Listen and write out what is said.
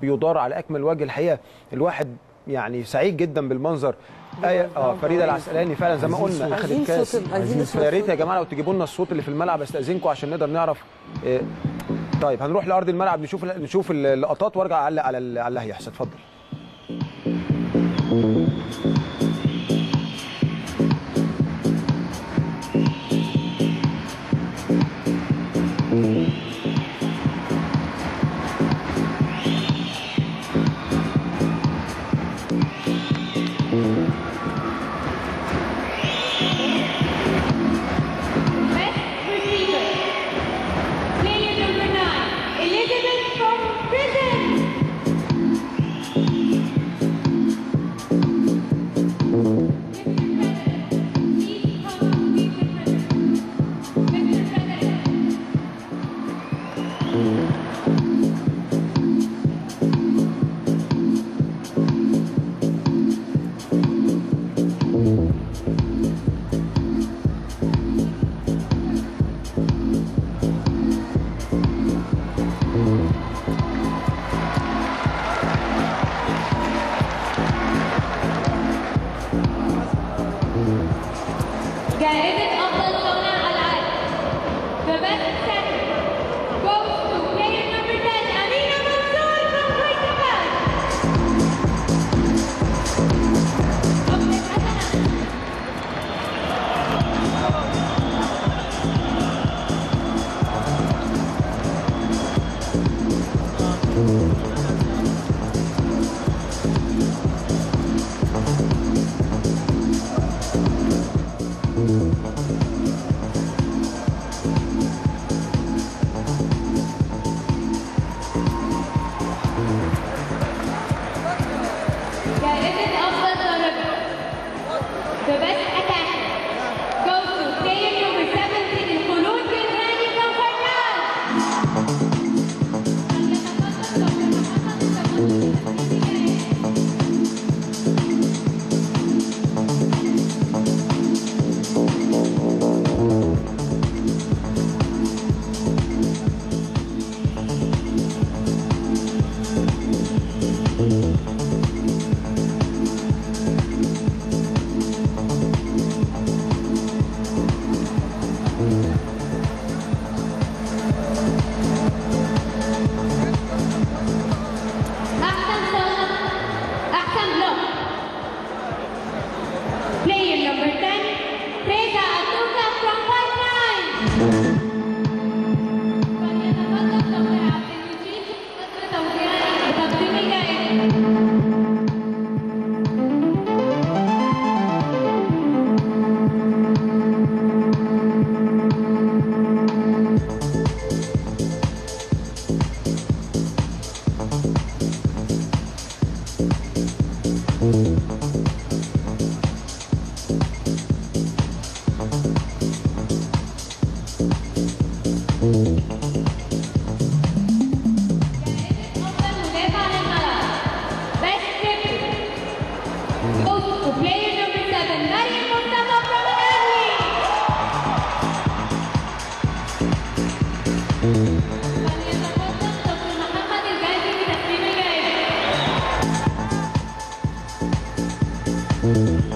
بيدار على اكمل وجه الحقيقه الواحد يعني سعيد جدا بالمنظر آية اه فريده العسقلاني فعلا زي ما عايزين قلنا صوت- اخذت عايزين كاس صوت- عايزين فيا ريت يا صوت. جماعه لو تجيبوا لنا الصوت اللي في الملعب استاذنكم عشان نقدر نعرف آه، طيب هنروح لارض الملعب نشوف نشوف اللقطات وارجع اعلق على ال- على اللي هيحصل اتفضل Best receiver. Player number nine, Elizabeth from prison. Please come to meet the president. Mr. President. جائزة أفضل صانع ألعاب. The best center goes to player number 10, Amina Mansour from Hyderabad. أفضل حسنة. جائزة أفضل ضربة. The best attacker goes to player number 17 خلود جرهاني from فرناس. أحسن صانع أحسن بلوك Player number 10 Reza Atuka from White Line فليتفضل دكتور عبد المجيد قصر توزيع بتقديم الجائزة أفضل مدافع للملعب Best dribbler goes to player number 7 مريم مصطفى from الأهلي فليتفضل دكتور محمد الجاهزي بتسليم الجائزة